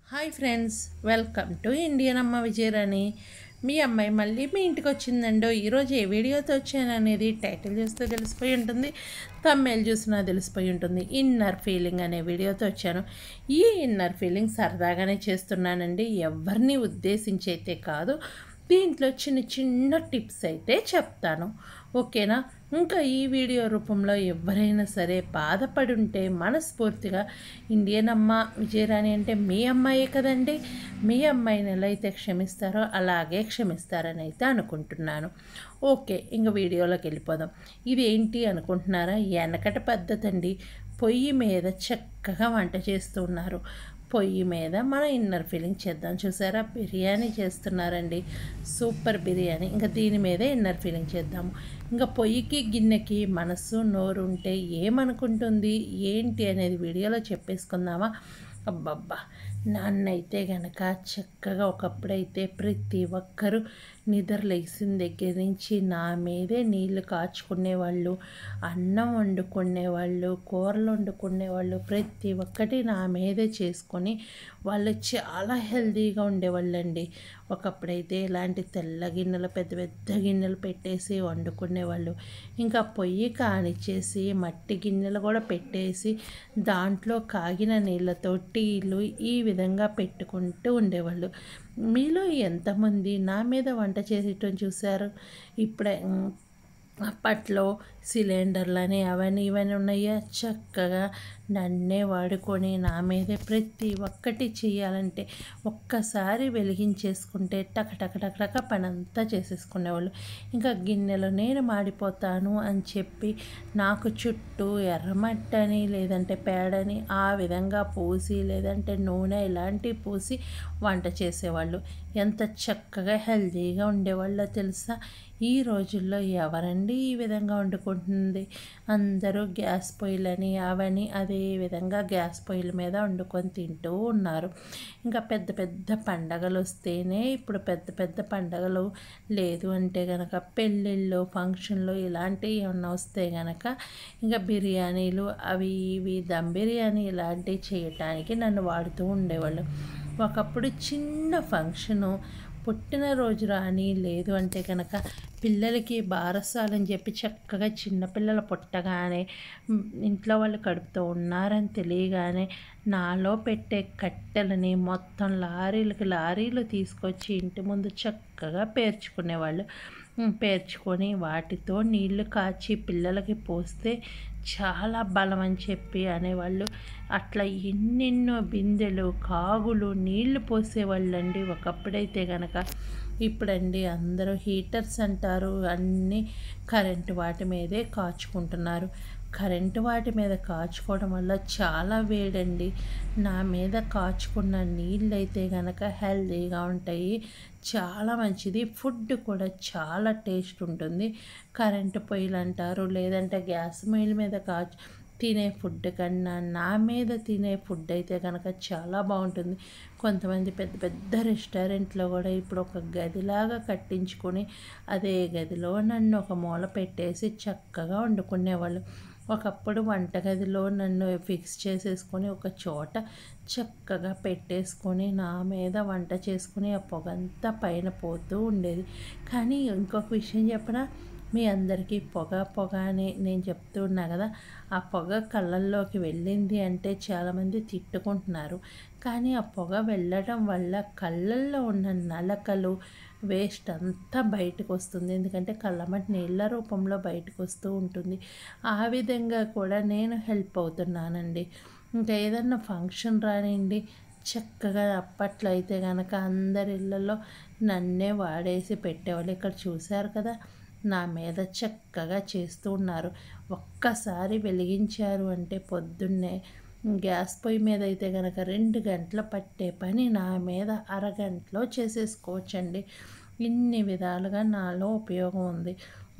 hi friends welcome to Indian అమ్మ విజయరాణి మీ అమ్మాయి మళ్ళీ మీ ఇంటికి వచ్చిందండో ఈరోజు ఏ వీడియోతో వచ్చాననేది టైటిల్ చూస్తే తెలిసిపోయి ఉంటుంది తమ్మేలు చూసినా తెలిసిపోయి ఉంటుంది ఇన్నర్ ఫీలింగ్ అనే వీడియోతో వచ్చాను ఈ ఇన్నర్ ఫీలింగ్ సరదాగానే చేస్తున్నానండి ఎవరిని ఉద్దేశించి అయితే కాదు దీంట్లో చిన్న చిన్న టిప్స్ అయితే చెప్తాను ఓకేనా ఇంకా ఈ వీడియో రూపంలో ఎవరైనా సరే బాధపడి ఉంటే మనస్ఫూర్తిగా ఇండియన్ అమ్మ విజయరాణి అంటే మీ అమ్మాయే కదండి మీ అమ్మాయిని ఎలా అయితే క్షమిస్తారో అలాగే క్షమిస్తారని అయితే అనుకుంటున్నాను ఓకే ఇంక వీడియోలోకి వెళ్ళిపోదాం ఇది ఏంటి అనుకుంటున్నారా వెనకట పద్ధతి అండి పొయ్యి మీద చక్కగా వంట చేస్తూ ఉన్నారు పొయ్యి మీద మన ఇన్నర్ ఫీలింగ్ చేద్దాం చూసారా బిర్యానీ చేస్తున్నారండి సూపర్ బిర్యానీ ఇంకా దీని మీదే ఇన్నర్ ఫీలింగ్ చేద్దాము ఇంకా పొయ్యికి గిన్నెకి మనస్సు నోరు ఉంటే ఏమనుకుంటుంది ఏంటి అనేది వీడియోలో చెప్పేసుకుందామా అబ్బబ్బా నాన్నైతే గనక చక్కగా ఒకప్పుడైతే ప్రతి ఒక్కరూ నిద్ర లేచిన దగ్గర నుంచి నా మీదే నీళ్లు కాచుకునేవాళ్ళు అన్నం వండుకునేవాళ్ళు కూరలు వండుకునేవాళ్ళు ప్రతి ఒక్కటి నా మీదే చేసుకొని వాళ్ళు చాలా హెల్తీగా ఉండేవాళ్ళండి ఒకప్పుడైతే ఇలాంటి తెల్ల గిన్నెలు పెద్ద పెద్ద గిన్నెలు పెట్టేసి వండుకునేవాళ్ళు ఇంకా పొయ్యి కానిచ్చేసి మట్టి గిన్నెలు కూడా పెట్టేసి దాంట్లో కాగిన నీళ్ళతో టీలు ఈ విధంగా పెట్టుకుంటూ ఉండేవాళ్ళు మీలో ఎంతమంది నా మీద వంట చేసేటం చూశారు ఇప్పుడే ఉమ్, అప్పట్లో సిలిండర్లని అవన్నీ ఇవన్నీ ఉన్నాయా చక్కగా నన్నే వాడుకొని నా మీదే ప్రతి ఒక్కటి చేయాలంటే ఒక్కసారి వెలిగించేసుకుంటే టక టక టక టక పనంతా చేసేసుకునేవాళ్ళు ఇంకా గిన్నెలో నేను మాడిపోతాను అని చెప్పి నాకు చుట్టూ ఎర్రమట్టని లేదంటే పేడని ఆ విధంగా పూసి లేదంటే నూనె ఇలాంటివి పూసి వంట చేసేవాళ్ళు ఎంత చక్కగా హెల్తీగా ఉండేవాళ్ళో తెలుసా ఈ రోజుల్లో ఎవరండి ఈ విధంగా వండుకుంటుంది అందరూ గ్యాస్ పొయ్యిలని అవని అదే విధంగా గ్యాస్ పొయ్యిల మీద వండుకొని తింటూ ఉన్నారు ఇంకా పెద్ద పెద్ద పండగలు వస్తేనే ఇప్పుడు పెద్ద పెద్ద పండగలు లేదు అంటే గనక పెళ్ళిళ్ళు ఫంక్షన్లు ఇలాంటివి ఏమన్నా వస్తే గనక ఇంకా బిర్యానీలు అవి ఇవి దమ్ బిర్యానీ ఇలాంటివి చేయటానికి నన్ను వాడుతూ ఉండేవాళ్ళు ఒకప్పుడు చిన్న ఫంక్షను పుట్టినరోజు రాని లేదు అంటే కనుక పిల్లలకి బారసాలని చెప్పి చక్కగా చిన్నపిల్లలు పుట్టగానే మ్, ఇంట్లో వాళ్ళు కడుపుతో ఉన్నారని తెలియగానే నాలో పెట్టే కట్టెలని మొత్తం లారీలకి లారీలు తీసుకొచ్చి ఇంటి ముందు చక్కగా పేర్చుకునేవాళ్ళు ఉమ్, పేర్చుకొని వాటితో నీళ్లు కాచి పిల్లలకి పోస్తే చాలా బలం అని చెప్పి అనేవాళ్ళు అట్లా ఎన్నెన్నో బిందెలు కాగులు నీళ్లు పోసేవాళ్ళండి ఒకప్పుడైతే గనక ఇప్పుడండి అందరూ హీటర్స్ అంటారు అన్నీ కరెంటు వాటి మీదే కాచుకుంటున్నారు కరెంటు వాటి మీద కాచుకోవడం వల్ల చాలా వేడండి నా మీద కాచుకున్న నీళ్ళు అయితే గనక హెల్తీగా ఉంటాయి చాలా మంచిది ఫుడ్ కూడా చాలా టేస్ట్ ఉంటుంది కరెంటు పొయ్యిలు అంటారు లేదంటే గ్యాస్ పొయ్యిల మీద కాచు తినే ఫుడ్ కన్నా నా మీద తినే ఫుడ్ అయితే కనుక చాలా బాగుంటుంది కొంతమంది పెద్ద పెద్ద రెస్టారెంట్లో కూడా ఇప్పుడు ఒక గదిలాగా కట్టించుకొని అదే గదిలో నన్ను ఒక మూల పెట్టేసి చక్కగా వండుకునేవాళ్ళు ఒకప్పుడు వంటగదిలో నన్ను ఫిక్స్ చేసేసుకొని ఒక చోట చక్కగా పెట్టేసుకొని నా మీద వంట చేసుకుని ఆ పొగంతా పైన పోతూ ఉండేది కానీ ఇంకొక విషయం చెప్పనా మీ అందరికీ పొగ పొగ అని నేను చెప్తూ ఉన్నా కదా ఆ పొగ కళ్ళల్లోకి వెళ్ళింది అంటే చాలామంది తిట్టుకుంటున్నారు కానీ ఆ పొగ వెళ్ళడం వల్ల కళ్ళల్లో ఉన్న నలకలు వేస్ట్ అంతా బయటకు వస్తుంది ఎందుకంటే కళ్ళమటి నీళ్ళ రూపంలో బయటకు వస్తూ ఉంటుంది ఆ విధంగా కూడా నేను హెల్ప్ అవుతున్నానండి ఇంకా ఏదన్నా ఫంక్షన్ రానివ్వండి చక్కగా అప్పట్లో అయితే కనుక అందరి ఇళ్ళల్లో నన్నే వాడేసి పెట్టేవాళ్ళు ఇక్కడ చూశారు కదా నా మీద చక్కగా చేస్తూ ఉన్నారు ఒక్కసారి వెలిగించారు అంటే పొద్దున్నే గ్యాస్ పొయ్యి మీద అయితే కనుక రెండు గంటలు పట్టే పని నా మీద అరగంటలో చేసేసుకోవచ్చండి ఇన్ని విధాలుగా నాలో ఉపయోగం ఉంది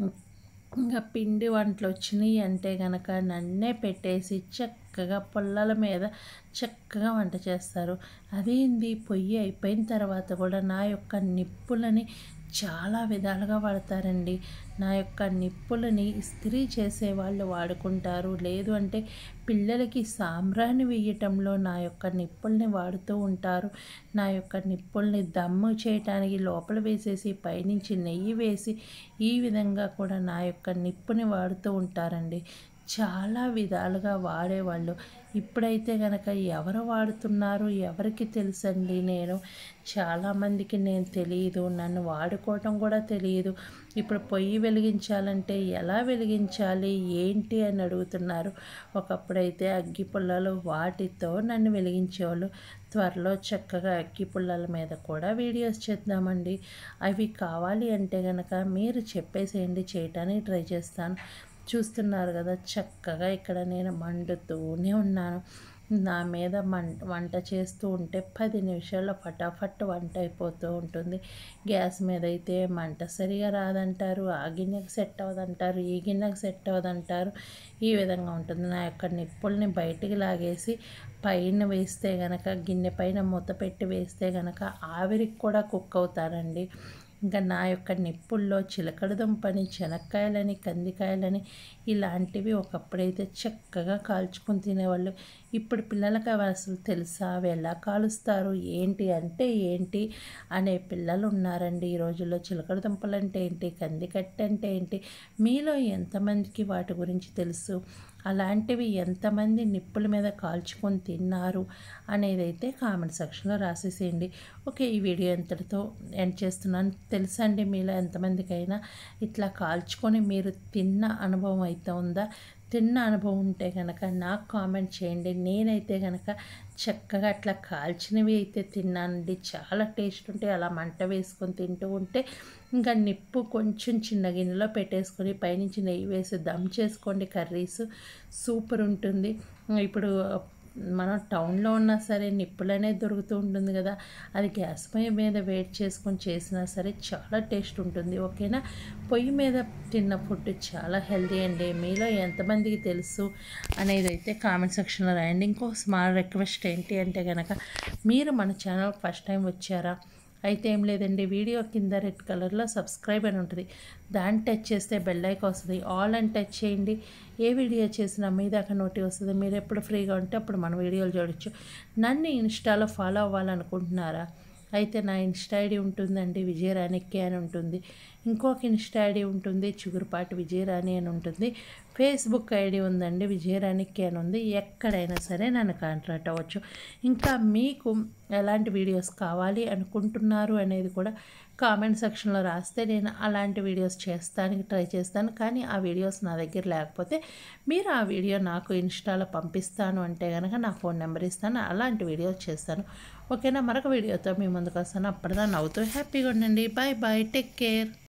ఇంకా పిండి వంటలు వచ్చినాయి అంటే గనక నన్నే పెట్టేసి చక్కగా పుల్లల మీద చక్కగా వంట చేస్తారు అదేంది పొయ్యి అయిపోయిన తర్వాత కూడా నా యొక్క నిప్పులని చాలా విధాలుగా వాడతారండి నా యొక్క నిప్పులని ఇస్త్రీ చేసే వాళ్ళు వాడుకుంటారు లేదు అంటే పిల్లలకి సాంబ్రాణి వేయటంలో నా యొక్క నిప్పుల్ని వాడుతూ ఉంటారు నా యొక్క నిప్పుల్ని దమ్ము చేయటానికి లోపల వేసేసి పైనుంచి నెయ్యి వేసి ఈ విధంగా కూడా నా యొక్క నిప్పుని వాడుతూ ఉంటారండి చాలా విధాలుగా వాడేవాళ్ళు ఇప్పుడైతే కనుక ఎవరు వాడుతున్నారు ఎవరికి తెలుసండి నేను చాలామందికి నేను తెలియదు నన్ను వాడుకోవటం కూడా తెలియదు ఇప్పుడు పొయ్యి వెలిగించాలంటే ఎలా వెలిగించాలి ఏంటి అని అడుగుతున్నారు ఒకప్పుడైతే అగ్గి పుల్లలు వాటితో నన్ను వెలిగించేవాళ్ళు త్వరలో చక్కగా అగ్గి పుల్లల మీద కూడా వీడియోస్ చేద్దామండి అవి కావాలి అంటే కనుక మీరు చెప్పేసేయండి చేయటానికి ట్రై చేస్తాను చూస్తున్నారు కదా చక్కగా ఇక్కడ నేను మండుతూనే ఉన్నాను నా మీద మం వంట చేస్తూ ఉంటే పది నిమిషాల్లో ఫటాఫట్ వంట అయిపోతూ ఉంటుంది గ్యాస్ మీద అయితే మంట సరిగా రాదంటారు ఆ గిన్నెకి సెట్ అవ్వదంటారు ఈ గిన్నెకి సెట్ అవ్వదంటారు ఈ విధంగా ఉంటుంది నా యొక్క నిప్పుల్ని బయటికి లాగేసి పైన వేస్తే గనక గిన్నె పైన మూత పెట్టి వేస్తే గనక ఆవిరికి కూడా కుక్ అవుతారండి ఇంకా నా యొక్క నిప్పుల్లో చిలకడ దుంపని శనక్కాయలని కందికాయలని ఇలాంటివి ఒకప్పుడైతే చక్కగా కాల్చుకొని తినేవాళ్ళు ఇప్పుడు పిల్లలకి అవి అసలు తెలుసా అవి ఎలా కాలుస్తారు ఏంటి అంటే ఏంటి అనే పిల్లలు ఉన్నారండి ఈ రోజుల్లో చిలకడ దుంపలు అంటే ఏంటి కందికట్టె అంటే ఏంటి మీలో ఎంతమందికి వాటి గురించి తెలుసు అలాంటివి ఎంతమంది నిప్పుల మీద కాల్చుకొని తిన్నారు అనేది అయితే కామెంట్ సెక్షన్లో రాసేసేయండి ఓకే ఈ వీడియో ఎంతటితో ఎండ్ చేస్తున్నాను తెలుసా అండి మీలో ఎంతమందికైనా ఇట్లా కాల్చుకొని మీరు తిన్న అనుభవం అయితే ఉందా తిన్న అనుభవం ఉంటే కనుక నాకు కామెంట్ చేయండి నేనైతే కనుక చక్కగా అట్లా కాల్చినవి అయితే తిన్నానండి చాలా టేస్ట్ ఉంటే అలా మంట వేసుకొని తింటూ ఉంటే ఇంకా నిప్పు కొంచెం చిన్న గిన్నెలో పెట్టేసుకొని పైనుంచి నెయ్యి వేసి దమ్ చేసుకోండి కర్రీస్ సూపర్ ఉంటుంది ఇప్పుడు మనం టౌన్లో ఉన్నా సరే నిప్పులనే దొరుకుతూ ఉంటుంది కదా అది గ్యాస్ పొయ్యి మీద వేడి చేసుకొని చేసినా సరే చాలా టేస్ట్ ఉంటుంది ఓకేనా పొయ్యి మీద తిన్న ఫుడ్ చాలా హెల్తీ అండి మీలో ఎంతమందికి తెలుసు అనేది అయితే కామెంట్ సెక్షన్లో రాయండి ఇంకో స్మాల్ రిక్వెస్ట్ ఏంటి అంటే కనుక మీరు మన ఛానల్ ఫస్ట్ టైం వచ్చారా అయితే ఏం లేదండి వీడియో కింద రెడ్ కలర్లో సబ్స్క్రైబ్ అని ఉంటుంది దాన్ని టచ్ చేస్తే బెల్ ఐకాన్ వస్తుంది ఆల్ అని టచ్ చేయండి ఏ వీడియో చేసినా మీ దాకా నోటి వస్తుంది మీరు ఎప్పుడు ఫ్రీగా ఉంటే అప్పుడు మన వీడియోలు చూడొచ్చు నన్ను ఇన్స్టాలో ఫాలో అవ్వాలనుకుంటున్నారా అయితే నా ఇన్స్టా ఐడి ఉంటుందండి విజయరాణిక్కి అని ఉంటుంది ఇంకొక ఇన్స్టా ఐడి ఉంటుంది చిగురుపాటి విజయరాణి అని ఉంటుంది ఫేస్బుక్ ఐడి ఉందండి విజయరాణిక్కి అని ఉంది ఎక్కడైనా సరే నన్ను కాంటాక్ట్ అవ్వచ్చు ఇంకా మీకు ఎలాంటి వీడియోస్ కావాలి అనుకుంటున్నారు అనేది కూడా కామెంట్ సెక్షన్లో రాస్తే నేను అలాంటి వీడియోస్ చేస్తానికి ట్రై చేస్తాను కానీ ఆ వీడియోస్ నా దగ్గర లేకపోతే మీరు ఆ వీడియో నాకు ఇన్స్టాలో పంపిస్తాను అంటే కనుక నా ఫోన్ నెంబర్ ఇస్తాను అలాంటి వీడియోస్ చేస్తాను ఓకేనా మరొక వీడియోతో మీ ముందుకు వస్తాను అప్పటిదా నవ్వుతూ హ్యాపీగా ఉండండి బాయ్ బాయ్ టేక్ కేర్